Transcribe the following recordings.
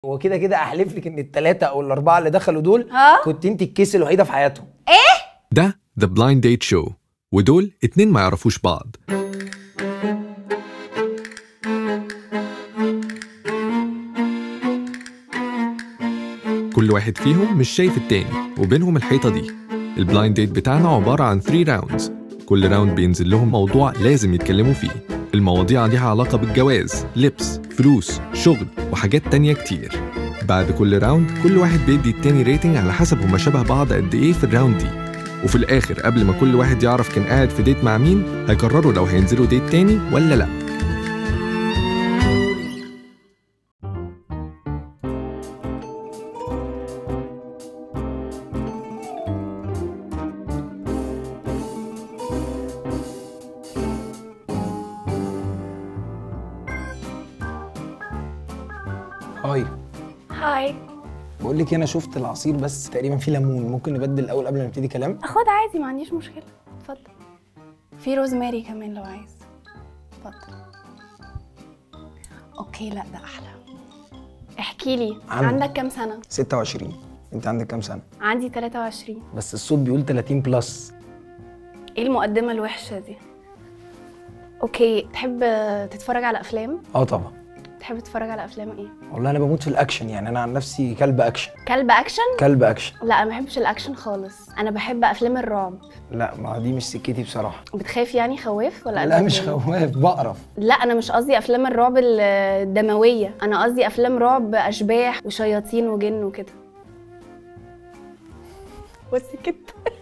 هو كده كده احلف لك ان الثلاثه او الاربعه اللي دخلوا دول ها؟ كنت انت الكيس الوحيده في حياتهم ده The Blind Date Show ودول اتنين ما يعرفوش بعض كل واحد فيهم مش شايف التاني وبينهم الحيطة دي البلايند ديت بتاعنا عبارة عن 3 راوندز كل راوند بينزل لهم موضوع لازم يتكلموا فيه المواضيع ليها علاقة بالجواز لبس فلوس شغل وحاجات تانية كتير بعد كل راوند كل واحد بيدي التاني ريتنج على حسب هما شبه بعض قد ايه في الراوند دي وفي الاخر قبل ما كل واحد يعرف كان قاعد في ديت مع مين هيقرروا لو هينزلوا ديت تاني ولا لا هاي هاي بقول لك انا شفت العصير بس تقريبا فيه ليمون ممكن نبدل الاول قبل ما نبتدي كلام خد عادي ما عنديش مشكله اتفضل في روزماري كمان لو عايز اتفضل اوكي لا ده احلى احكي لي عندي. عندك كام سنه 26 انت عندك كام سنه عندي 23 بس الصوت بيقول 30 بلس ايه المقدمه الوحشه دي اوكي تحب تتفرج على افلام اه طبعا تحب تتفرج على افلام ايه والله انا بموت في الاكشن يعني انا عن نفسي كلب اكشن كلب اكشن كلب اكشن لا انا ما بحبش الاكشن خالص انا بحب افلام الرعب لا ما دي مش سكتي بصراحه بتخاف يعني خواف ولا لا قلبك مش جامد؟ خواف بقرف لا انا مش قصدي افلام الرعب الدمويه انا قصدي افلام رعب اشباح وشياطين وجن وكده بس كده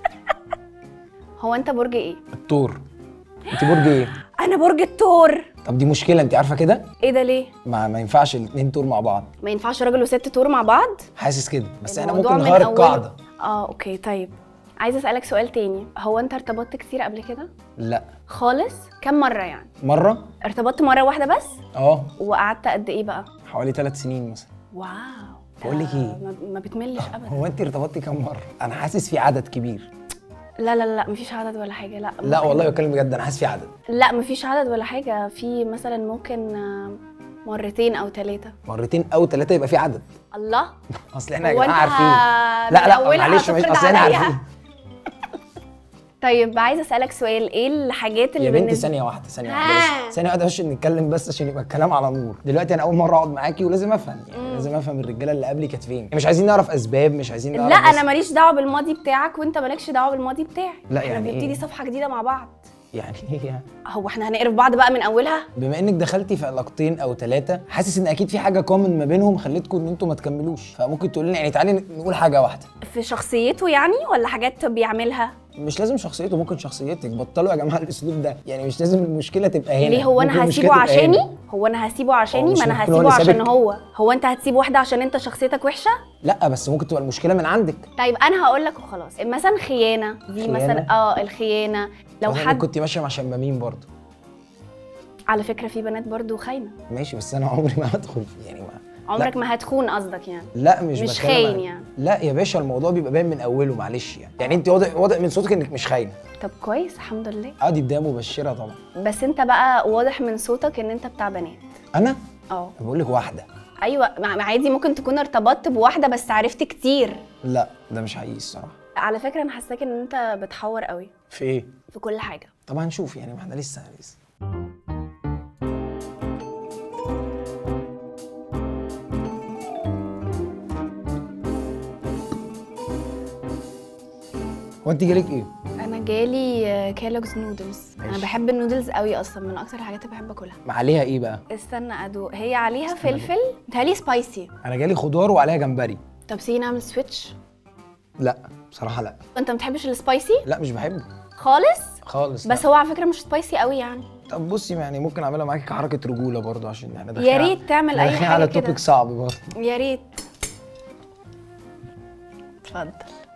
هو انت برج ايه التور انت برج ايه انا برج الثور طب دي مشكله انت عارفه كده ايه ده ليه ما, ما ينفعش الاثنين تور مع بعض ما ينفعش راجل وست تور مع بعض حاسس كده بس احنا الموضوع ممكن من نغير أوله- القاعده اه اوكي طيب عايزه اسالك سؤال تاني هو انت ارتبطت كتير قبل كده لا خالص كم مره يعني مره ارتبطت مره واحده بس اه وقعدت قد ايه بقى حوالي ثلاث سنين مثلا واو بقول لك ده إيه؟ ما- ما بتملش ابدا هو انت ارتبطتي كام مره انا حاسس في عدد كبير لا لا لا مفيش عدد ولا حاجه لا لا ممكن- والله بتكلم بجد انا حاسس في عدد لا مفيش عدد ولا حاجه في مثلا ممكن آه، مرتين او ثلاثه مرتين او ثلاثه يبقى في عدد الله اصل احنا يا هو جماعه أنت عارفين من لا لا أولها معلش مش هتفرض اصل احنا عليا؟ عارفين طيب عايزه اسالك سؤال ايه الحاجات اللي يا بنتي بالنسبة- ثانيه واحده ثانيه ها. واحده بس ثانيه واحده بس نتكلم بس عشان يبقى الكلام على نور دلوقتي انا اول مره اقعد معاكي ولازم افهم يعني لازم افهم الرجاله اللي قبلي كانت فين مش عايزين نعرف اسباب مش عايزين نعرف لا بس- انا ماليش دعوه بالماضي بتاعك وانت مالكش دعوه بالماضي بتاعي لا احنا يعني بنبتدي إيه؟ صفحه جديده مع بعض يعني ايه هو احنا هنقرف بعض بقى من اولها بما انك دخلتي في علاقتين او ثلاثه حاسس ان اكيد في حاجه كومن ما بينهم خلتكم ان انتوا ما تكملوش فممكن تقول لنا يعني تعالي نقول حاجه واحده في شخصيته يعني ولا حاجات بيعملها مش لازم شخصيته ممكن شخصيتك بطلوا يا جماعه الاسلوب ده يعني مش لازم المشكله تبقى هنا ليه هو ممكن انا المشكلة هسيبه تبقى عشاني هنا. هو انا هسيبه عشاني مش ما انا ممكن هو هسيبه اللي عشان سابك؟ هو هو انت هتسيب واحده عشان انت شخصيتك وحشه لا بس ممكن تبقى المشكله من عندك طيب انا هقول لك وخلاص مثلا خيانه دي خيانة؟ مثلا اه الخيانه لو مثلاً حد كنت ماشيه مع شمامين برضه على فكره في بنات برضو خاينه ماشي بس انا عمري ما هدخل في- يعني ما عمرك ما هتخون قصدك يعني لا مش مش بتكلم خاين عن- يعني. لا يا باشا الموضوع بيبقى باين من اوله معلش يعني يعني انت واضح واضح من صوتك انك مش خاينه طب كويس الحمد لله اه دي بدايه مبشره طبعا بس انت بقى واضح من صوتك ان انت بتاع بنات انا اه بقول لك واحده ايوه مع- عادي ممكن تكون ارتبطت بواحده بس عرفت كتير لا ده مش حقيقي الصراحه على فكره انا حاساك ان انت بتحور قوي في ايه في كل حاجه طب هنشوف يعني ما احنا لسه لسه هو انت جالك ايه؟ انا جالي كالوجز نودلز انا ماشي. بحب النودلز قوي اصلا من اكتر الحاجات اللي بحب اكلها ما عليها ايه بقى؟ استنى ادوق هي عليها فلفل متهيألي سبايسي انا جالي خضار وعليها جمبري طب سيجي نعمل سويتش لا بصراحه لا انت ما بتحبش السبايسي لا مش بحبه خالص خالص بس هو على فكره مش سبايسي قوي يعني طب بصي يعني ممكن اعملها معاكي كحركه رجوله برضو عشان احنا يا داخلين على- ريت تعمل احنا اي داخلين حاجه على كده توبيك صعب برضه يا ريت اتفضل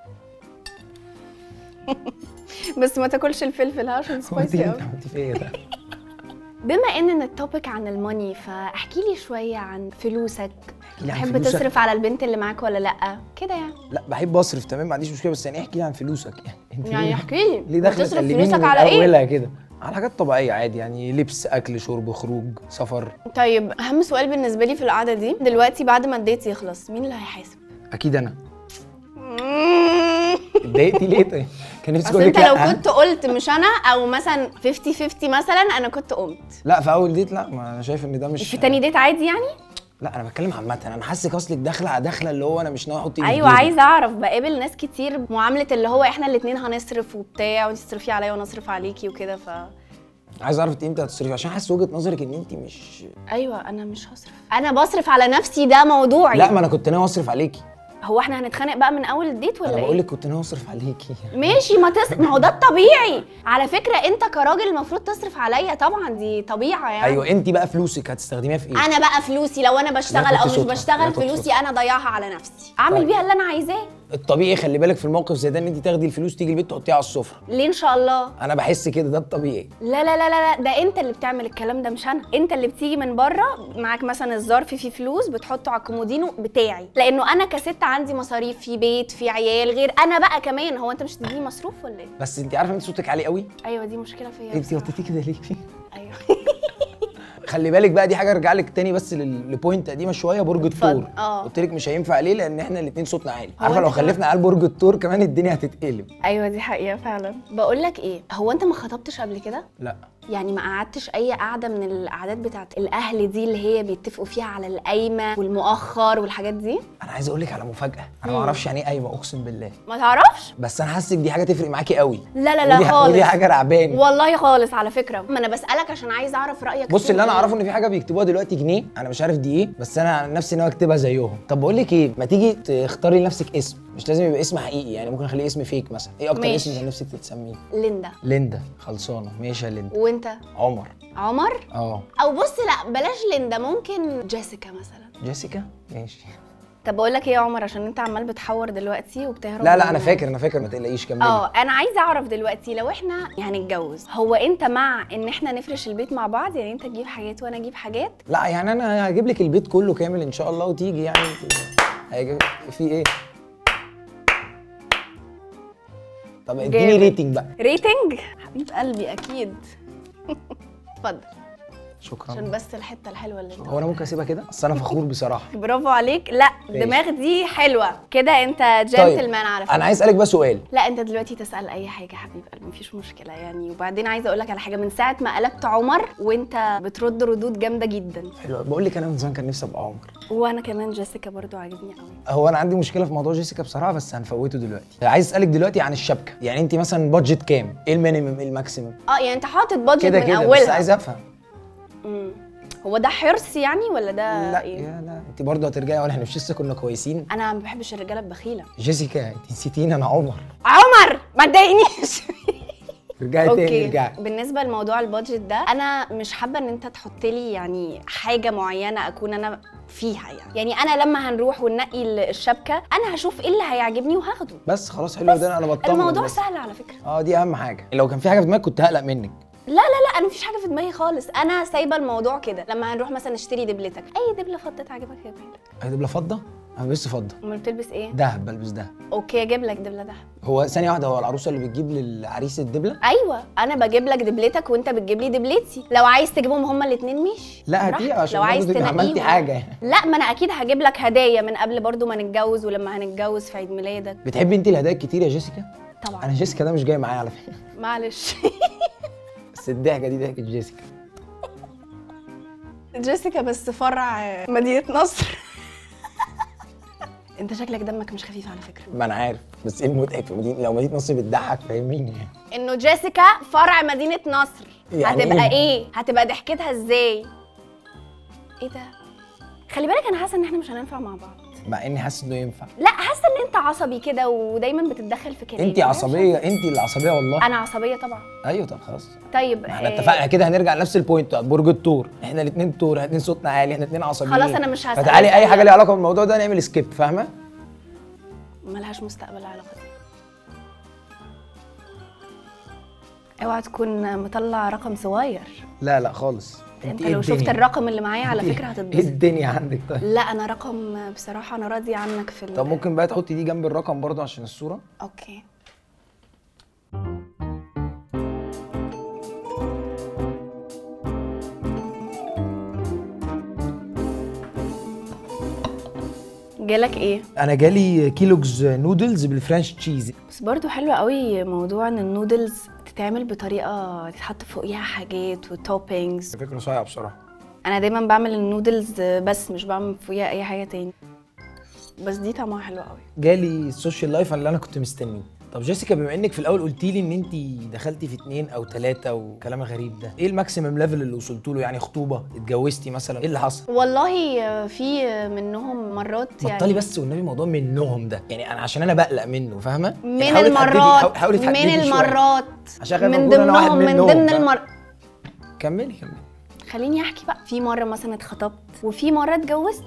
بس ما تاكلش الفلفل ها عشان هو انت سبايسي انت قوي عملتي فيا ايه ده؟ بما ان التوبيك عن الماني فاحكي لي شويه عن فلوسك لي عن تحب فلوسك؟ تصرف على البنت اللي معاك ولا لا كده يعني لا بحب اصرف تمام ما عنديش مشكله بس يعني احكي لي عن فلوسك يعني انت يعني ليه- احكي لي ليه داخله بتصرف تقلبيني فلوسك من على ايه اولها كده على حاجات طبيعيه عادي يعني لبس اكل شرب خروج سفر طيب اهم سؤال بالنسبه لي في القعده دي دلوقتي بعد ما الديت يخلص مين اللي هيحاسب اكيد انا اتضايقتي ليه طيب كان نفسي اصل اقول لك انت لو لا كنت قلت مش انا او مثلا 50 50 مثلا انا كنت قمت لا في اول ديت لا ما انا شايف ان ده مش في تاني ديت عادي يعني لا انا بتكلم عامه انا حاسك اصلك داخله داخله اللي هو انا مش ناوي احط ايدي في ايوه جيبي. عايزه اعرف بقابل ناس كتير معامله اللي هو احنا الاتنين هنصرف وبتاع وانت تصرفي عليا وانا اصرف عليكي وكده ف عايز اعرف انت امتى هتصرفي عشان حاسس وجهه نظرك ان انت مش ايوه انا مش هصرف انا بصرف على نفسي ده موضوعي لا ما انا كنت ناوي اصرف عليكي هو احنا هنتخانق بقى من اول الديت ولا انا ايه بقول لك كنت ناوي اصرف عليكي ماشي ما تصرف ما هو ده الطبيعي على فكره انت كراجل المفروض تصرف عليا طبعا دي طبيعه يعني ايوه انت بقى فلوسك هتستخدميها في ايه انا بقى فلوسي لو انا بشتغل لا او تحطي مش صوتها، لا بشتغل تحطي فلوسي صوتها. انا ضيعها على نفسي اعمل طيب. بيها اللي انا عايزاه الطبيعي خلي بالك في الموقف زي ده ان انت تاخدي الفلوس تيجي البيت تحطيها على السفره ليه ان شاء الله انا بحس كده ده الطبيعي لا لا لا لا لا ده انت اللي بتعمل الكلام ده مش انا انت اللي بتيجي من بره معاك مثلا الظرف فيه فلوس بتحطه على الكومودينو بتاعي لانه انا كست عندي مصاريف في بيت في عيال غير انا بقى كمان هو انت مش تديني مصروف ولا ايه بس انت عارفه انت صوتك عالي قوي ايوه دي مشكله فيا انت بصراحة. وطيتي كده ليه ايوه خلي بالك بقى دي حاجه ارجع لك تاني بس لل- لبوينت قديمه شويه برج الثور اه. قلت لك مش هينفع ليه لان احنا الاثنين صوتنا عالي هو عارفه انت لو كمان- خلفنا عيال برج الثور كمان الدنيا هتتقلب ايوه دي حقيقه فعلا بقول لك ايه هو انت ما خطبتش قبل كده لا يعني ما قعدتش اي قعده من القعدات بتاعت الاهل دي اللي هي بيتفقوا فيها على القايمه والمؤخر والحاجات دي انا عايز اقول لك على مفاجاه انا ما اعرفش يعني ايه قايمه اقسم بالله ما تعرفش بس انا حاسك دي حاجه تفرق معاكي قوي لا لا لا ودي- خالص ودي حاجه رعباني والله خالص على فكره ما انا بسالك عشان عايزه اعرف رايك بص فيها اللي انا إيه. اعرفه ان في حاجه بيكتبوها دلوقتي جنيه انا مش عارف دي ايه بس انا عن نفسي ناوي اكتبها زيهم طب بقول لك ايه ما تيجي تختاري لنفسك اسم مش لازم يبقى اسم حقيقي يعني ممكن اخليه اسم فيك مثلا ايه اكتر ماشي. اسم كان نفسك تتسميه ليندا ليندا خلصانه ماشي يا ليندا وانت عمر عمر اه او بص لا بلاش ليندا ممكن جيسيكا مثلا جيسيكا ماشي طب بقول لك ايه يا عمر عشان انت عمال بتحور دلوقتي وبتهرب لا لا من- انا فاكر انا فاكر ما تقلقيش كملي اه انا عايزه اعرف دلوقتي لو احنا هنتجوز هو انت مع ان احنا نفرش البيت مع بعض يعني انت تجيب حاجات وانا اجيب حاجات لا يعني انا هجيب لك البيت كله كامل ان شاء الله وتيجي يعني هيجي في ايه طب اديني جامد. ريتنج بقى ريتنج حبيب قلبي اكيد اتفضل شكرا عشان بس الحته الحلوه اللي انت هو انا ممكن اسيبها كده اصل انا فخور بصراحه برافو عليك لا ماشي. الدماغ دي حلوه كده انت جنتلمان على فكره انا عايز اسالك بقى سؤال لا انت دلوقتي تسال اي حاجه حبيب قلبي مفيش مشكله يعني وبعدين عايزه اقول لك على حاجه من ساعه ما قلبت عمر وانت بترد ردود جامده جدا حلو بقول لك انا من زمان كان نفسي ابقى عمر وانا كمان جيسيكا برضو عاجبني قوي هو انا عندي مشكله في موضوع جيسيكا بصراحه بس هنفوته دلوقتي عايز اسالك دلوقتي عن الشبكه يعني انت مثلا بادجت كام ايه المينيمم ايه الماكسيمم اه يعني انت حاطط بادجت كده من كده بس اولها عايز افهم مم. هو ده حرص يعني ولا ده لا ايه يا لا انت برضه هترجعي ولا احنا مش لسه كنا كويسين انا ما بحبش الرجاله البخيله جيسيكا انت نسيتيني انا عمر عمر ما تضايقنيش ارجعي تاني ارجعي بالنسبه لموضوع البادجت ده انا مش حابه ان انت تحط لي يعني حاجه معينه اكون انا فيها يعني يعني انا لما هنروح وننقي ال- الشبكه انا هشوف ايه اللي هيعجبني وهاخده بس خلاص حلو ده انا بطمن الموضوع بس. سهل على فكره اه دي اهم حاجه لو كان في حاجه في دماغك كنت هقلق منك لا لا لا انا مفيش حاجه في دماغي خالص انا سايبه الموضوع كده لما هنروح مثلا نشتري دبلتك اي دبله فضه تعجبك يا بيلك هي دبله فضه انا بلبس فضه امال بتلبس ايه دهب بلبس دهب اوكي اجيب لك دبله دهب هو ثانيه واحده هو العروسه اللي بتجيب للعريس الدبله ايوه انا بجيب لك دبلتك وانت بتجيب لي دبلتي لو عايز تجيبهم هما الاثنين ماشي لا براحتك. هاتيها عشان لو عايز برضه تبقي عملتي تنقيهم. حاجه لا ما انا اكيد هجيب لك هدايا من قبل برضو ما نتجوز ولما هنتجوز في عيد ميلادك بتحبي انت الهدايا الكتير يا جيسيكا انا طبعا جيسيكا ده مش جاي معايا على فكره معلش بس الضحكه دي ضحكه جيسيكا جيسيكا بس فرع مدينه نصر انت شكلك دمك مش خفيف على فكره ما انا عارف بس ايه المضحك في مدينه لو مدينه نصر بتضحك فاهميني يعني انه جيسيكا فرع مدينه نصر يعني هتبقى إيه؟ ايه هتبقى ضحكتها ازاي ايه ده خلي بالك انا حاسه ان احنا مش هننفع مع بعض مع اني حاسس انه ينفع لا حاسه ان انت عصبي كده ودايما بتتدخل في كلامي انت عصبيه انت اللي عصبيه والله انا عصبيه طبعا ايوه طب خلاص طيب ما احنا آه، اتفقنا كده هنرجع لنفس البوينت بتاع برج الثور احنا الاثنين ثور احنا الاثنين صوتنا عالي احنا الاثنين عصبيين خلاص أنا مش هسألك فتعالي اي سؤال. حاجه ليها علاقه بالموضوع ده نعمل سكيب فاهمه ملهاش مستقبل العلاقه دي اوعى تكون مطلع رقم صغير لا لا خالص انت إيه لو شفت الدنيا؟ الرقم اللي معايا على إنت- فكره ايه هتتبسط الدنيا عندك طيب لا انا رقم بصراحه انا راضيه عنك في ال- طب ممكن بقى تحطي دي جنب الرقم برضه عشان الصوره اوكي جالك ايه انا جالي كيلوجز نودلز بالفرنش تشيز بس برضو حلو قوي موضوع ان النودلز تتعمل بطريقه تتحط فوقيها حاجات وتوبينجز فكره صايعه بصراحه انا دايما بعمل النودلز بس مش بعمل فوقيها اي حاجه تاني بس دي طعمها حلو قوي جالي السوشيال لايف اللي انا كنت مستنيه طب جيسيكا بما انك في الاول قلتي لي ان انت دخلتي في اتنين او ثلاثه وكلام غريب ده ايه الماكسيمم ليفل اللي وصلت له يعني خطوبه اتجوزتي مثلا ايه اللي حصل والله في منهم مرات يعني بطلي بس والنبي موضوع منهم ده يعني انا عشان انا بقلق منه فاهمه من يعني حاولي تحددي- المرات حاول- حاولي من تحددي شوية. المرات عشان خايف من أكون أنا واحد ضمنهم من منهم، ضمن فاهم؟ المر كملي كملي خليني احكي بقى في مره مثلا اتخطبت وفي مره اتجوزت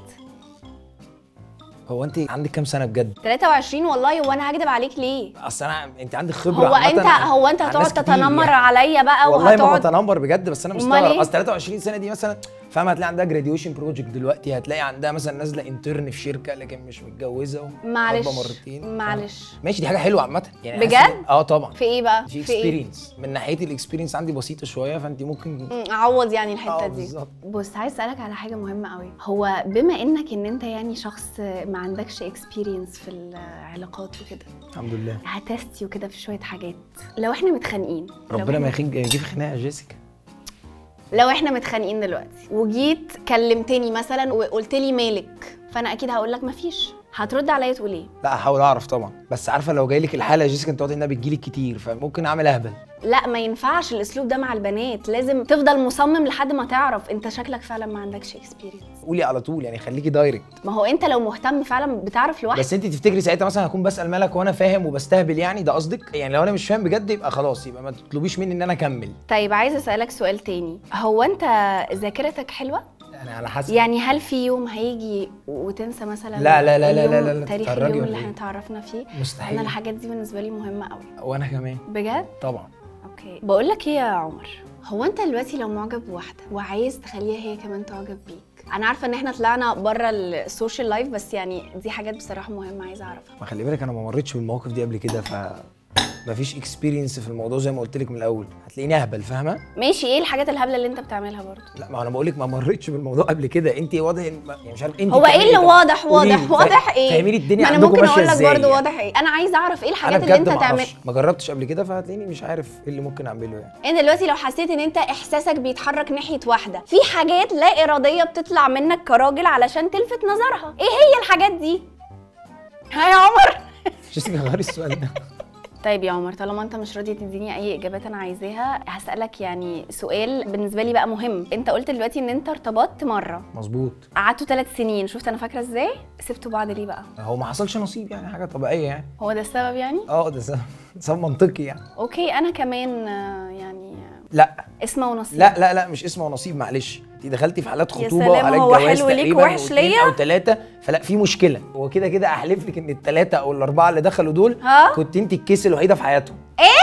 هو انت عندك كام سنه بجد 23 والله وانا هكدب عليك ليه اصل انا انت عندك خبره هو عامة انت عن- هو انت عن هتقعد ناس كتير تتنمر يعني. عليا بقى والله ما وهتقعد بتنمر بجد بس انا أمال مستغرب إيه؟ اصل 23 سنه دي مثلا فاهمه هتلاقي عندها جراديويشن بروجكت دلوقتي هتلاقي عندها مثلا نازله انترن في شركه لكن مش متجوزه و- معلش خاطبة مرتين معلش ماشي دي حاجه حلوه عامه يعني بجد؟ حاسس إن- اه طبعا في ايه بقى في في ايه اكسبيرينس من ناحيه الاكسبيرينس عندي بسيطه شويه فانت ممكن مم، اعوض يعني الحته اه دي بالظبط بص عايز اسالك على حاجه مهمه قوي هو بما انك ان انت يعني شخص ما عندكش اكسبيرينس في العلاقات وكده الحمد لله هتستي وكده في شويه حاجات لو احنا متخانقين لو ربنا ما إحنا- يخيج يجيب خناقه يا جيسيكا لو احنا متخانقين دلوقتي وجيت كلمتني مثلا وقلت لي مالك فانا اكيد هقول لك مفيش هترد عليا تقول ايه لا هحاول اعرف طبعا بس عارفه لو جاي لك الحاله يا جيسيكا انت واضح انها بتجيلك كتير فممكن اعمل اهبل لا ما ينفعش الاسلوب ده مع البنات لازم تفضل مصمم لحد ما تعرف انت شكلك فعلا ما عندكش اكسبيرينس قولي على طول يعني خليكي دايركت ما هو انت لو مهتم فعلا بتعرف لوحدك بس انت تفتكري ساعتها مثلا هكون بسال مالك وانا فاهم وبستهبل يعني ده قصدك يعني لو انا مش فاهم بجد يبقى خلاص يبقى ما تطلبيش مني ان انا اكمل طيب عايزه اسالك سؤال تاني هو انت ذاكرتك حلوه يعني على حسب يعني هل في يوم هيجي وتنسى مثلا لا- لا- لا- لا- اليوم- لا- لا- لا، تاريخ تتهرجي اليوم ولا اللي ايه؟ احنا اتعرفنا فيه مستحيل. انا الحاجات دي بالنسبه لي مهمه قوي وانا كمان بجد طبعا اوكي بقول لك ايه يا عمر هو انت دلوقتي لو معجب بواحده وعايز تخليها هي كمان تعجب بيك انا عارفه ان احنا طلعنا بره السوشيال لايف بس يعني دي حاجات بصراحه مهمه عايزه اعرفها ما خلي بالك انا ما مريتش بالمواقف دي قبل كده ف مفيش اكسبيرينس في الموضوع زي ما قلت لك من الاول هتلاقيني اهبل فاهمه ماشي ايه الحاجات الهبله اللي انت بتعملها برضه لا ما انا بقول لك ما مريتش بالموضوع قبل كده انت واضح إن- يعني مش عارف انت هو بتعملي ايه اللي طب واضح قولي واضح لي، واضح فا- ايه فاهميني الدنيا ما انا عندكم ممكن ماشيه اقول لك ازاي برضه يعني. واضح ايه انا عايزه اعرف ايه انا الحاجات اللي بجد انت ما تعمل اعرفش ما جربتش قبل كده فهتلاقيني مش عارف ايه اللي ممكن اعمله يعني انت دلوقتي لو حسيت ان انت احساسك بيتحرك ناحيه واحده في حاجات لا اراديه بتطلع منك كراجل علشان تلفت نظرها ايه هي الحاجات دي ها يا عمر جيسيكا غيري السؤال ده طيب يا عمر طالما انت مش راضي تديني اي اجابات انا عايزاها هسالك يعني سؤال بالنسبه لي بقى مهم انت قلت دلوقتي ان انت ارتبطت مره مظبوط قعدتوا ثلاث سنين شفت انا فاكره ازاي سبتوا بعض ليه بقى هو ما حصلش نصيب يعني حاجه طبيعيه يعني هو ده السبب يعني اه ده سبب سبب منطقي يعني اوكي انا كمان آه، يعني آه، لا اسمه ونصيب لا لا لا مش اسمه ونصيب معلش انت دخلتي في حالات يا خطوبه سلام، وحالات هو جواز حلو ليك تقريبا ووحش واتنين ليا؟ او ثلاثه فلا في مشكله هو كده كده احلف لك ان الثلاثه او الاربعه اللي دخلوا دول ها؟ كنت انت الكيس الوحيده في حياتهم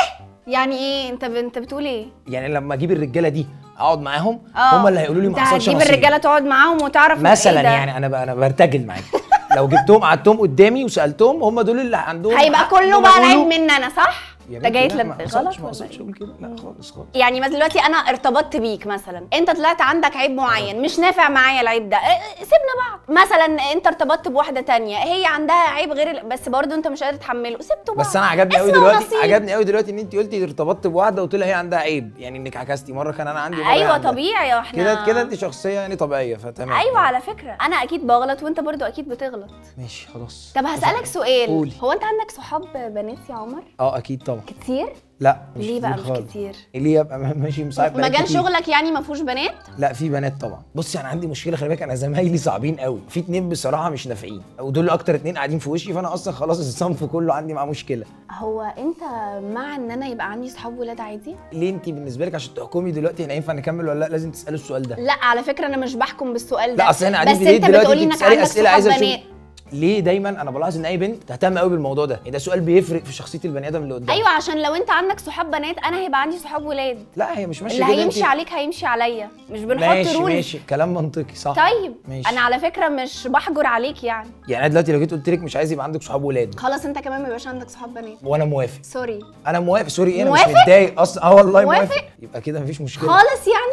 يعني ايه انت ب... انت بتقول ايه يعني لما اجيب الرجاله دي اقعد معاهم اه هم اللي هيقولوا لي ما انت حصلش هتجيب نصيب الرجاله تقعد معاهم وتعرف مثلا إيه ده؟ يعني انا ب- انا برتجل معاك لو جبتهم قعدتهم قدامي وسالتهم هم دول اللي عندهم هيبقى حق كله إنهم بقى العيب يقولوا- مني انا صح يا ده بنتي جاي لا، تلب ما غلط حصلش ما ولا حصلش إيه؟ اقول كده لا خالص خالص يعني مثلا دلوقتي انا ارتبطت بيك مثلا انت طلعت عندك عيب معين مش نافع معايا العيب ده اه، اه، سيبنا بعض مثلا انت ارتبطت بواحده تانية هي عندها عيب غير ال- بس برضه انت مش قادر تحمله سبته بعض بس انا عجبني قوي اسمه دلوقتي نصيب. عجبني قوي دلوقتي ان انت قلتي ارتبطت بواحده وقلت لها هي عندها عيب يعني انك عكستي مره كان انا عندي ومرة هي ايوه عندها. طبيعي يا احنا كده كده انت شخصيه يعني طبيعيه فتمام ايوه على فكره انا اكيد بغلط وانت برضو اكيد بتغلط ماشي خلاص طب هسالك سؤال قولي. هو انت عندك صحاب بنات يا عمر اه اكيد طبعا كتير لا مش ليه بقى كتير مش خالص. كتير ليه ابقى ماشي مصاحب بنات مجال كتير؟ شغلك يعني ما فيهوش بنات لا في بنات طبعا بصي انا عندي مشكله خلي بالك انا زمايلي صعبين قوي في اتنين بصراحه مش نافعين ودول اكتر اتنين قاعدين في وشي فانا اصلا خلاص الصنف كله عندي معاه مشكله هو انت مع ان انا يبقى عندي صحاب ولاد عادي ليه انت بالنسبه لك عشان تحكمي دلوقتي احنا ينفع نكمل ولا لا لازم تسالي السؤال ده لا على فكره انا مش بحكم بالسؤال ده لا اصل احنا قاعدين بس في ديت انت دلوقتي بتقولي انت انك بتسالي عندك اسئله صحاب عايزه بنات اشوف ليه دايما انا بلاحظ ان اي بنت تهتم قوي بالموضوع ده يعني ده سؤال بيفرق في شخصيه البني ادم اللي قدامك ايوه عشان لو انت عندك صحاب بنات انا هيبقى عندي صحاب ولاد لا هي مش ماشيه اللي كده هيمشي انت- عليك هيمشي عليا مش بنحط ماشي رول ماشي كلام منطقي صح طيب ماشي. انا على فكره مش بحجر عليك يعني يعني انا دلوقتي لو جيت قلت لك مش عايز يبقى عندك صحاب ولاد خلاص انت كمان ما يبقاش عندك صحاب بنات وانا موافق سوري انا موافق سوري ايه انا مش موافق؟ متضايق اصلا اه والله موافق؟ موافق يبقى كده مفيش مشكله خالص يعني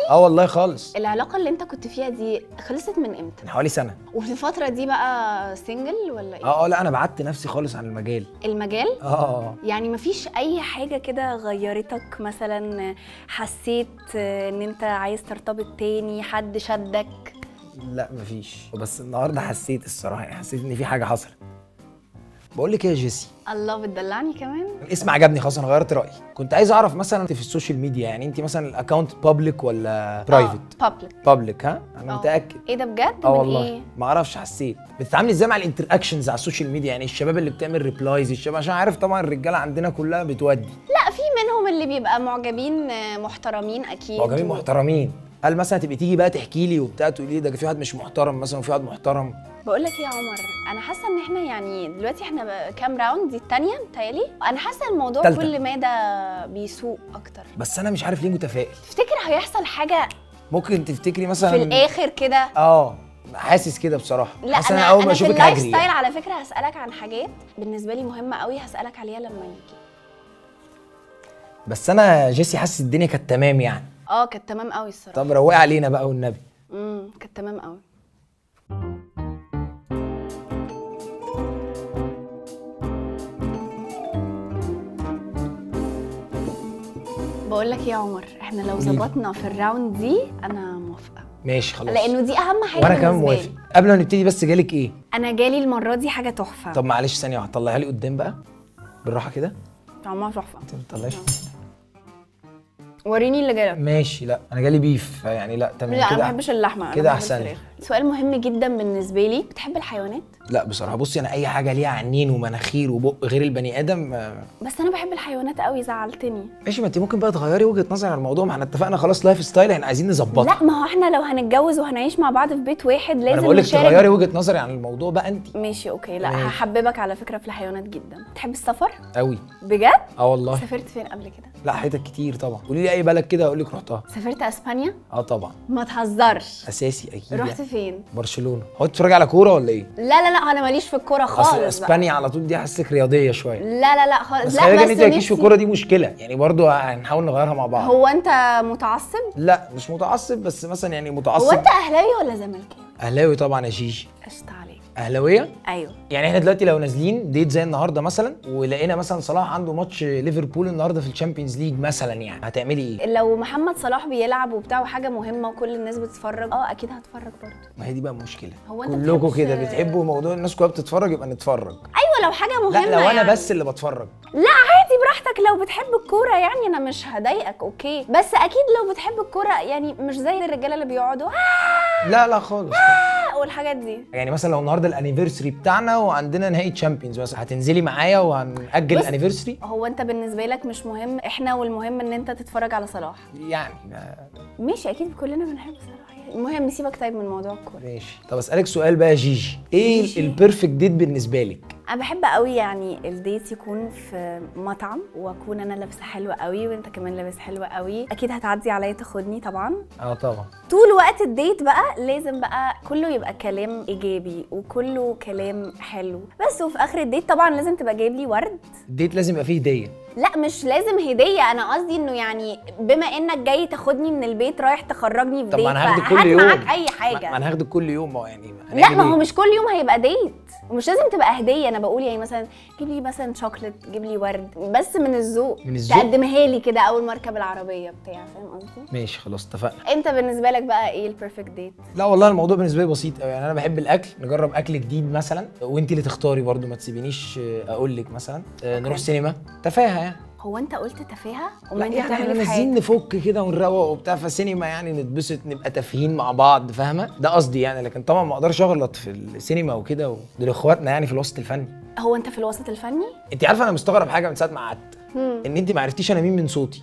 اه والله خالص العلاقه اللي انت كنت فيها دي خلصت من امتى من حوالي سنه وفي الفتره دي بقى سنجل ولا ايه اه اه لا انا بعدت نفسي خالص عن المجال المجال اه اه يعني مفيش اي حاجه كده غيرتك مثلا حسيت ان انت عايز ترتبط تاني حد شدك لا مفيش بس النهارده حسيت الصراحه يعني حسيت ان في حاجه حصلت بقول لك ايه يا جيسي الله بتدلعني كمان الاسم عجبني خلاص انا غيرت رايي كنت عايز اعرف مثلا انت في السوشيال ميديا يعني انت مثلا الاكونت بابليك ولا برايفت بابليك بابليك ها انا آه. متاكد ايه ده بجد اه من والله ايه ما اعرفش حسيت بتتعاملي ازاي مع الانتراكشنز على السوشيال ميديا يعني الشباب اللي بتعمل ريبلايز الشباب عشان عارف طبعا الرجاله عندنا كلها بتودي لا في منهم اللي بيبقى معجبين آه، محترمين اكيد معجبين و- محترمين هل مثلا تبقي تيجي بقى تحكي لي وبتاع تقولي لي ده في واحد مش محترم مثلا وفي واحد محترم بقول لك ايه يا عمر انا حاسه ان احنا يعني دلوقتي احنا ب- كام راوند دي الثانيه متهيألي انا حاسه الموضوع تالتة. كل ما ده بيسوق اكتر بس انا مش عارف ليه متفائل تفتكر هيحصل حاجه ممكن تفتكري مثلا في الاخر كده اه حاسس كده بصراحه لا حاسس انا انا اول ما انا في اشوفك اللايف هجري ستايل يعني. على فكره هسالك عن حاجات بالنسبه لي مهمه قوي هسالك عليها لما يجي بس انا جيسي حاسس الدنيا كانت تمام يعني اه كانت تمام قوي الصراحه طب روقي علينا بقى والنبي امم كانت تمام قوي بقول لك إيه يا عمر احنا لو قوليلي. ظبطنا في الراوند دي انا موافقه ماشي خلاص لانه دي اهم حاجه وانا كمان بالنسبة موافق لي. قبل ما نبتدي بس جالك ايه انا جالي المره دي حاجه تحفه طب معلش ثانيه واحده طلعها لي قدام بقى بالراحه كده طعمها تحفه انت ما بتطلعيش وريني اللي جالك ماشي لا انا جالي بيف يعني لا تمام لا انا كده ما بحبش اللحمه أنا كده بحب أحسن لي. الفراخ. سؤال مهم جدا بالنسبه لي بتحب الحيوانات لا بصراحه بصي انا اي حاجه ليها عينين ومناخير وبق غير البني ادم آه، بس انا بحب الحيوانات قوي زعلتني ماشي ما انت ممكن بقى تغيري وجهه نظري عن الموضوع ما احنا اتفقنا خلاص لايف ستايل احنا عايزين نظبطه لا ما هو احنا لو هنتجوز وهنعيش مع بعض في بيت واحد انا لازم بقول لك نشارك تغيري وجهه نظري عن الموضوع بقى انت ماشي اوكي لا ماشي. هحببك على فكره في الحيوانات جدا تحب السفر قوي بجد اه والله سافرت فين قبل كده لا حتت كتير طبعا قولي لي اي بلد كده اقول لك رحتها سافرت اسبانيا اه طبعا ما تهزرش اساسي اكيد رحت يعني. فين برشلونه هو انت بتتفرجي على كوره ولا ايه لا لا لا انا ماليش في الكوره خالص اصل بقى. اسبانيا على طول دي حاسسك رياضيه شويه لا لا لا خالص بس لا خلي بالك بس ان انت مالكيش في نفسي- الكوره دي مشكله يعني برضو هنحاول نغيرها مع بعض هو انت متعصب لا مش متعصب بس مثلا يعني هو متعصب انت اهلاوي ولا زملكاوي اهلاوي طبعا يا شيشي قشطة عليك اهلاويه ايوه يعني احنا دلوقتي لو نازلين ديت زي النهارده مثلا ولقينا مثلا صلاح عنده ماتش ليفربول النهارده في الشامبيونز ليج مثلا يعني هتعملي ايه لو محمد صلاح بيلعب وبتاع وحاجه مهمه وكل الناس بتتفرج اه اكيد هتفرج برضه ما هي دي بقى المشكله هو أنت كلكم بتحبش- كده بتحبوا موضوع الناس كلها بتتفرج يبقى نتفرج ايوه لو حاجه مهمه لا لو انا يعني. بس اللي بتفرج لا عادي براحتك لو بتحب الكوره يعني انا مش هضايقك اوكي بس اكيد لو بتحب الكوره يعني مش زي الرجاله اللي بيقعدوا آه لا لا خالص والحاجات دي يعني مثلا لو النهارده الانيفرساري بتاعنا وعندنا نهائي تشامبيونز مثلا هتنزلي معايا وهنأجل بص- الانيفرساري هو انت بالنسبه لك مش مهم احنا والمهم ان انت تتفرج على صلاح يعني ما- ماشي اكيد كلنا بنحب صلاح يعني المهم سيبك طيب من موضوع الكوره ماشي طب اسالك سؤال بقى يا جيجي ايه جيجي. البيرفكت ديت بالنسبه لك انا بحب قوي يعني الديت يكون في مطعم واكون انا لابسه حلوه قوي وانت كمان لابس حلوه قوي اكيد هتعدي عليا تاخدني طبعا اه طبعا طول وقت الديت بقى لازم بقى كله يبقى كلام ايجابي وكله كلام حلو بس وفي اخر الديت طبعا لازم تبقى جايب لي ورد الديت لازم يبقى فيه هديه لا مش لازم هديه انا قصدي انه يعني بما انك جاي تاخدني من البيت رايح تخرجني في طب ديت ما انا هاخدك فهات كل يوم معاك اي ما حاجه ما انا هاخدك كل يوم ما هو يعني لا هنعمل ما هو إيه؟ مش كل يوم هيبقى ديت ومش لازم تبقى هديه انا بقول يعني مثلا جيب لي مثلا شوكليت جيب لي ورد بس من الذوق من الذوق؟ تقدمها لي كده اول ما اركب العربيه بتاع فاهم قصدي ماشي خلاص اتفقنا انت بالنسبه لك بقى ايه البيرفكت ديت لا والله الموضوع بالنسبه لي بسيط قوي يعني انا بحب الاكل نجرب اكل جديد مثلا وانت اللي تختاري برضو ما تسيبينيش آه، اقول لك مثلا آه، نروح سينما تفاهه يعني هو انت قلت تفاهه لا امال انت يعني احنا بتعمل ايه في نازلين حياتك نفك كده ونروق وبتاع فسينما يعني نتبسط نبقى تافهين مع بعض فاهمه ده قصدي يعني لكن طبعا ما اقدرش اغلط في السينما وكده دول اخواتنا يعني في الوسط الفني هو انت في الوسط الفني انت عارفه انا مستغرب حاجه من ساعه ما قعدت هم. ان انت ما عرفتيش انا مين من صوتي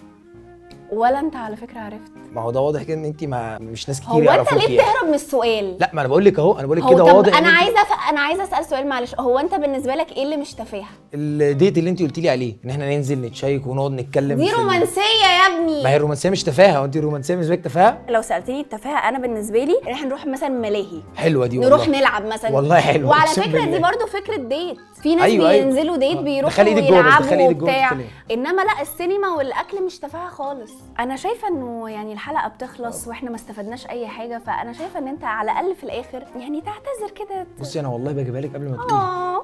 ولا انت على فكره عرفت ما هو ده واضح كده ان انت ما مش ناس كتير هو انت يعرفوكي ليه يعني. بتهرب من السؤال لا ما انا بقول لك اهو انا بقول لك هو كده طب واضح انا إن أنت- عايزه ف... انا عايزه اسال سؤال معلش هو انت بالنسبه لك ايه اللي مش تفاهه الديت اللي انت قلت لي عليه ان احنا ننزل نتشيك ونقعد نتكلم دي في ال- رومانسيه يا ابني ما هي الرومانسيه مش تفاهه وانت الرومانسيه بالنسبه لك تفاهه لو سالتني التفاهه انا بالنسبه لي ان احنا نروح مثلا ملاهي حلوه دي والله نروح نلعب مثلا والله حلوة، وعلى أقسم فكره دي بالله. برضو فكره ديت في ناس أيوة، أيوة. بينزلوا ديت آه. بيروحوا دخلي ايدك جوه بس، دخلي يلعبوا ايدك جوه وبتاع تتكلمي. انما لا السينما والاكل مش تفاهه خالص انا شايفه انه يعني الحلقه بتخلص واحنا ما استفدناش اي حاجه فانا شايفه ان انت على الاقل في الاخر يعني تعتذر كده بصي انا والله بجيبها لك قبل ما تقولي اه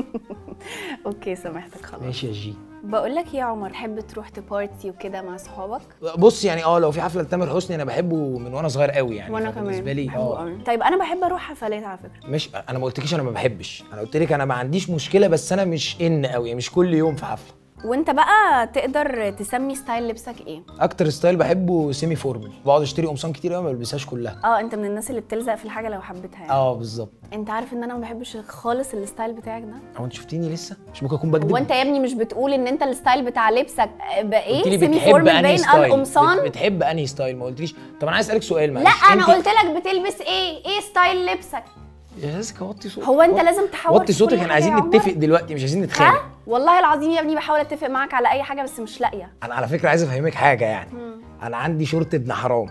اوكي سامحتك خلاص ماشي يا جي بقول لك يا عمر تحب تروح تبارتي وكده مع صحابك بص يعني اه لو في حفله لتامر حسني انا بحبه من وانا صغير قوي يعني وانا كمان بالنسبه لي بحبه اه قوي. طيب انا بحب اروح حفلات على فكره مش انا ما قلتلكيش انا ما بحبش انا قلت لك انا ما عنديش مشكله بس انا مش ان قوي مش كل يوم في حفله وانت بقى تقدر تسمي ستايل لبسك ايه اكتر ستايل بحبه سيمي فورمال بقعد اشتري قمصان كتير قوي ما بلبسهاش كلها اه انت من الناس اللي بتلزق في الحاجه لو حبيتها يعني. اه بالظبط انت عارف ان انا ما بحبش خالص الستايل بتاعك ده هو انت شفتيني لسه مش ممكن اكون بكذب هو انت يا ابني مش بتقول ان انت الستايل بتاع لبسك بقى قلت لي ايه سيمي بتحب فورمال انهي باين ستايل بت- القمصان بتحب انهي ستايل ما قلتليش طب انا عايز اسالك سؤال لا معلش انا انت- قلت لك بتلبس ايه ايه ستايل لبسك يا جاسكا وطي صوتك هو انت وطي- لازم تحور وطي في صوتك كل احنا حاجة عايزين يا عمر؟ نتفق دلوقتي مش عايزين نتخانق ها والله العظيم يا ابني بحاول اتفق معاك على اي حاجه بس مش لاقيه انا على فكره عايز افهمك حاجه يعني انا عندي شورت ابن حرام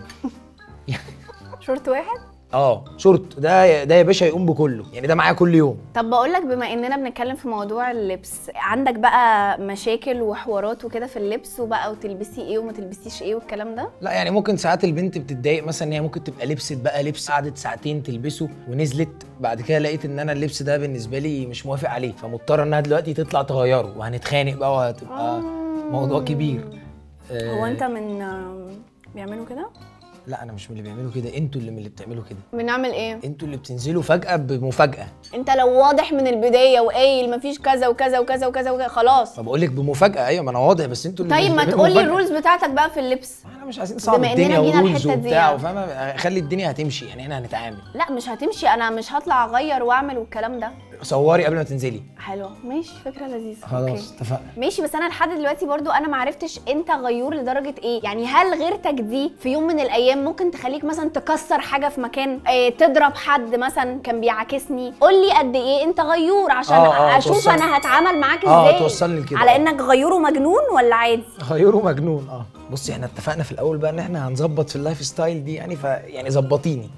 شورت واحد اه شورت ده ده يا باشا يقوم بكله يعني ده معايا كل يوم طب بقول لك بما اننا بنتكلم في موضوع اللبس عندك بقى مشاكل وحوارات وكده في اللبس وبقى وتلبسي ايه وما تلبسيش ايه والكلام ده لا يعني ممكن ساعات البنت بتتضايق مثلا ان هي ممكن تبقى لبست بقى لبس قعدت ساعتين تلبسه ونزلت بعد كده لقيت ان انا اللبس ده بالنسبه لي مش موافق عليه فمضطره انها دلوقتي تطلع تغيره وهنتخانق بقى وهتبقى موضوع كبير آه، هو انت من آم، بيعملوا كده لا انا مش من اللي بيعملوا كده انتوا اللي من اللي بتعملوا كده بنعمل ايه انتوا اللي بتنزلوا فجاه بمفاجاه انت لو واضح من البدايه وقايل مفيش كذا وكذا وكذا وكذا وكذا خلاص فبقول لك بمفاجاه ايوه ما انا واضح بس انتوا اللي طيب مش ما بتعملوا تقولي مفاجأة. الرولز بتاعتك بقى في اللبس احنا مش عايزين نصعب بما إننا الدنيا جينا ورولز الحتة دي وبتاع يعني. وفاهمه خلي الدنيا هتمشي يعني احنا هنتعامل لا مش هتمشي انا مش هطلع اغير واعمل والكلام ده صوري قبل ما تنزلي حلوه ماشي فكره لذيذه خلاص أوكي. اتفقنا ماشي بس انا لحد دلوقتي برضو انا معرفتش انت غيور لدرجه ايه يعني هل غيرتك دي في يوم من الايام ممكن تخليك مثلا تكسر حاجه في مكان اه تضرب حد مثلا كان بيعاكسني قول لي قد ايه انت غيور عشان آه، آه، اشوف توصل- انا هتعامل معاك آه، ازاي توصلني لكده، على آه. انك غيور ومجنون ولا عادي غيره مجنون اه بصي احنا اتفقنا في الاول بقى ان احنا هنظبط في اللايف ستايل دي يعني ف يعني ظبطيني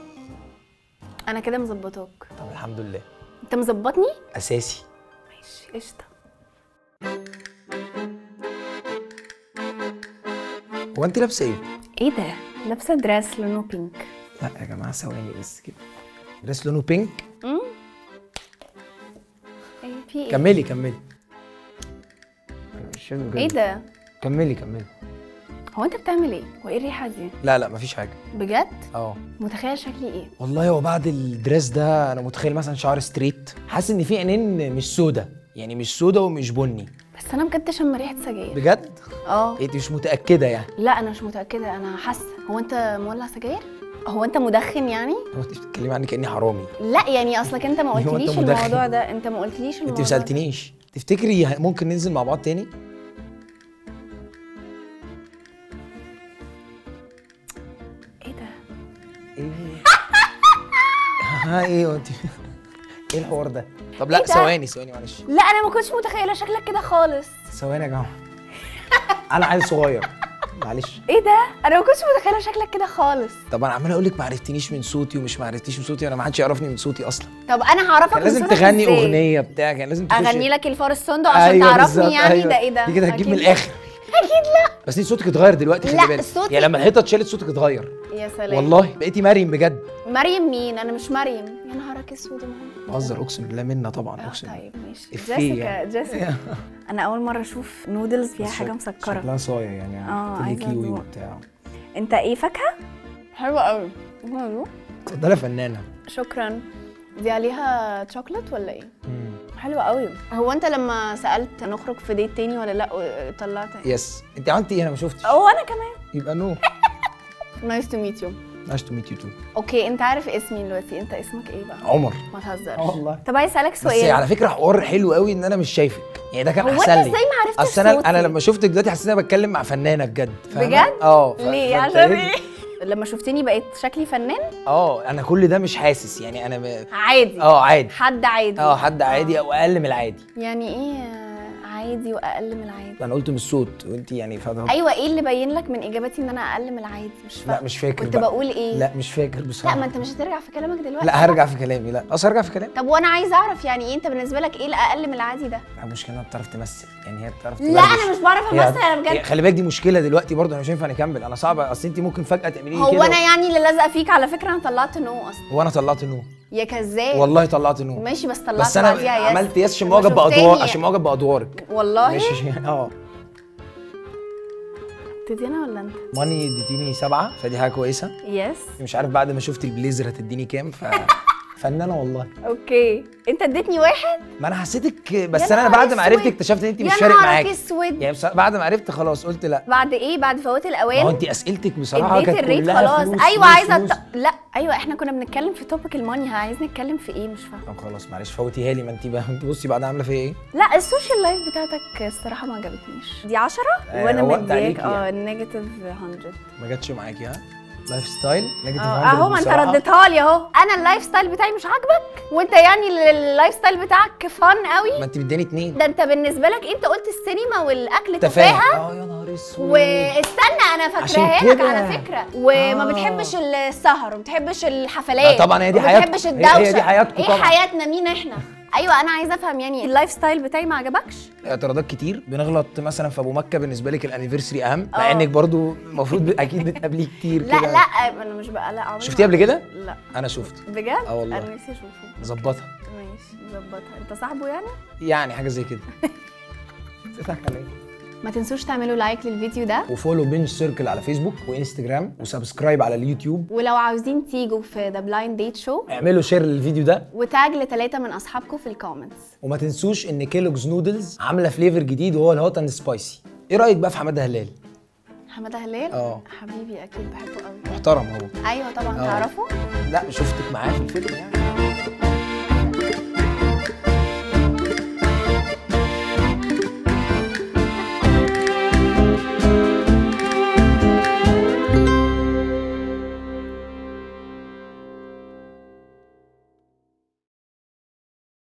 انا كده مظبطاك طب الحمد لله انت مظبطني اساسي ماشي قشطه هو انت لابسه ايه ايه ده لابسه دريس لونه بينك لا يا جماعه ثواني بس كده دريس لونه بينك ايه في ايه كملي كملي أنا مش فاهم بجد. ايه ده كملي كملي هو انت بتعمل ايه وايه الريحه دي لا لا مفيش حاجه بجد اه متخيل شكلي ايه والله هو بعد الدريس ده انا متخيل مثلا شعر ستريت حاسس ان في عينين مش سودا يعني مش سودا ومش بني بس انا بجد شم ريحه سجاير بجد اه انت مش متاكده يعني لا انا مش متاكده انا حاسه هو انت مولع سجاير هو انت مدخن يعني هو انت بتتكلمي عني كاني حرامي لا يعني اصلك انت ما هو أنت قلتليش مدخن؟ الموضوع ده انت ما قلتليش الموضوع انت ما سالتنيش تفتكري ه- ممكن ننزل مع بعض تاني ايه ده ايه ها ايه هو انت ايه الحوار ده طب لا إيه ده؟ ثواني ثواني معلش لا انا ما كنتش متخيله شكلك كده خالص ثواني يا جماعه انا عيل صغير معلش ايه ده انا ما كنتش متخيله شكلك كده خالص طب انا عمال اقول لك ما عرفتنيش من صوتي ومش ما عرفتيش من صوتي انا ما حدش يعرفني من صوتي اصلا طب انا هعرفك كان من لازم صوتك تغني إزاي؟ اغنيه بتاع كان لازم تخشي اغني لك الفار الصندوق عشان أيوة تعرفني بالظبط، يعني أيوة. ده ايه ده دي كده هتجيب من أكيد الاخر اكيد لا بس انت صوتك اتغير دلوقتي خلي لا، بالك صوتي- يعني لما الحيطه اتشالت صوتك اتغير يا سلام والله بقيتي مريم بجد مريم مين انا مش مريم يا نهارك اسود يا مريم. بهزر اقسم بالله منا طبعا آه، اقسم بالله طيب ماشي إفيه جيسيكا يعني. جيسيكا انا اول مره اشوف نودلز فيها حاجه مسكره شكلها صايع يعني آه، تدي عايزة كيوي أدوق. وبتاع انت ايه فاكهه حلوه قوي اتفضلي يا فنانه شكرا دي عليها شوكليت ولا ايه حلوه قوي هو انت لما سالت نخرج في ديت تاني ولا لا طلعت يس انت عملتي ايه انا ما شفتش هو انا كمان يبقى نو نايس تو ميت يو نايس تو ميت يو تو اوكي انت عارف اسمي دلوقتي انت اسمك ايه بقى عمر ما تهزرش آه والله. طب عايز اسالك بس سؤال على فكره حوار حلو قوي ان انا مش شايفك يعني ده كان هو أنت احسن لي إزاي ما عرفتش اصل انا صوتي؟ انا لما شفتك دلوقتي حسيت ان انا بتكلم مع فنانه بجد فاهمة؟ بجد؟ اه ف- ليه فأنت عشان ايه لما شفتني بقيت شكلي فنان اه انا كل ده مش حاسس يعني انا م... عادي اه عادي حد عادي اه حد عادي او اقل من العادي يعني ايه آه، العادي واقل من العادي انا قلت من الصوت وانت يعني فاهمه ايوه ايه اللي باين لك من اجابتي ان انا اقل من العادي مش فاهمه لا مش فاكر كنت بقى. بقول ايه لا مش فاكر لا بصراحه ما انت مش هترجع في كلامك دلوقتي لا هرجع في كلامي لا اصل هرجع في كلامي طب وانا عايزه اعرف يعني ايه انت بالنسبه لك ايه الاقل من العادي ده لا المشكله انها بتعرف تمثل يعني هي بتعرف لا تبربش. انا مش بعرف هي- امثل انا هي- بجد خلي بالك دي مشكله دلوقتي برضه انا مش هينفع نكمل انا صعب اصل انت ممكن فجاه تعملي لي هو كده انا يعني اللي لازقه فيك على فكره انا طلعت نو اصلا وانا طلعت نو يا كذاب والله طلعت نو ماشي بس طلعت بس انا بعديها يس عملت يس عشان لما معجب بادوار شفتني- عشان معجب بادوارك والله مش عشان- اه ابتدي انا ولا انت ماني اديتيني سبعه فدي حاجه كويسه يس مش عارف بعد ما شفت البليزر هتديني كام ف فنانه والله اوكي انت اديتني واحد ما انا حسيتك بس يا انا نهار بعد ما عرفت أسود. اكتشفت ان انت مش يا فارق نهارك معاك اسود يعني بصراحة بعد ما عرفت خلاص قلت لا بعد ايه بعد فوات ما هو الاوان انت اسئلتك بصراحه اديت كانت الريت كلها خلاص فلوس ايوه فلوس عايزه فلوس. أط... لا ايوه احنا كنا بنتكلم في توبيك الماني عايز نتكلم في ايه مش فاهمه طب خلاص معلش فوتيها لي ما انت بقى انت بصي بعدها عامله فيا ايه لا السوشيال لايف بتاعتك الصراحه ما عجبتنيش دي 10 آه، وانا روقت مدياك عليكي اه يعني. نيجاتيف 100 ما جاتش معاكي ها لايف ستايل نيجاتيف اه 100 اهو ما انت بصراحة. رديتها لي اهو انا اللايف ستايل بتاعي مش عاجبك وانت يعني اللايف ستايل بتاعك فن قوي ما انت مداني اتنين ده انت بالنسبه لك انت قلت السينما والاكل تفاهه تفاهه اه يا نهار اسود واستنى انا عشان فاكراها لك كده. على فكره وما آه. بتحبش السهر وما بتحبش الحفلات آه، طبعاً هي دي وما حياتكم. بتحبش هي- الدوشه هي دي حياتكم ايه طبعاً. حياتنا مين احنا ايوه انا عايزه افهم يعني اللايف ستايل بتاعي ما عجبكش اعتراضات كتير بنغلط مثلا في ابو مكه بالنسبه لك الانيفرساري اهم مع اه. انك برضو المفروض ب- اكيد بتقابليه كتير لا كده لا انا مش بقى لا عمري شفتيه ما- قبل كده لا انا شفته بجد اه والله. انا نفسي اشوفه ظبطها ماشي ظبطها انت صاحبه يعني يعني حاجه زي كده بتضحك على ايه ما تنسوش تعملوا لايك للفيديو ده وفولو بنج سيركل على فيسبوك وانستجرام وسبسكرايب على اليوتيوب ولو عاوزين تيجوا في ذا بلايند ديت شو اعملوا شير للفيديو ده وتاج لثلاثه من اصحابكم في الكومنتس وما تنسوش ان كيلوجز نودلز عامله فليفر جديد وهو الهوت اند سبايسي ايه رايك بقى في حماده هلال حماده هلال اه. حبيبي اكيد بحبه قوي محترم هو ايوه طبعا اه. تعرفه لا شفتك معاه في الفيلم يعني